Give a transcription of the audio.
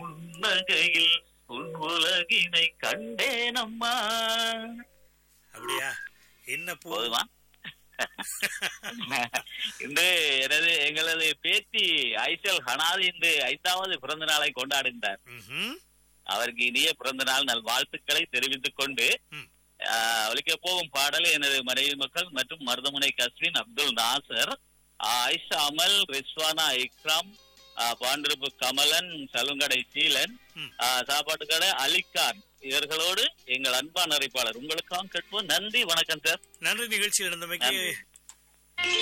புன்னகையில் உன் உலகினை கண்டேனம்மா அப்படியா என்ன பூ போதுமா இன்று எனது எங்களது பேத்தி ஐசல் ஹனாது இன்று ஐந்தாவது பிறந்த நாளை கொண்டாடுகின்றார் ம்ஹும். அவருக்கு இனிய பிறந்த நாள் நல் வாழ்த்துக்களை தெரிவித்துக் கொண்டு ம். ஆஹ், ஒலிக்க போகும் பாடல் எனது மனைவி மக்கள் மற்றும் மருதமுனை கஸ்வின் அப்துல் நாசர் ஆஹ், ஐஷா அமல் ரிஸ்வானா இக்ராம் ஆஹ், பாண்டிருப்பு கமலன் சலுங்கடை சீலன் ம். ஆஹ், சாப்பாட்டு கடை அலிகான் இவர்களோடு எங்கள் அன்பான அறிப்பாளர் உங்களுக்காக கேட்போம் நன்றி வணக்கம் சார் நன்றி நிகழ்ச்சியில் இருந்தமைக்கு நன்றி.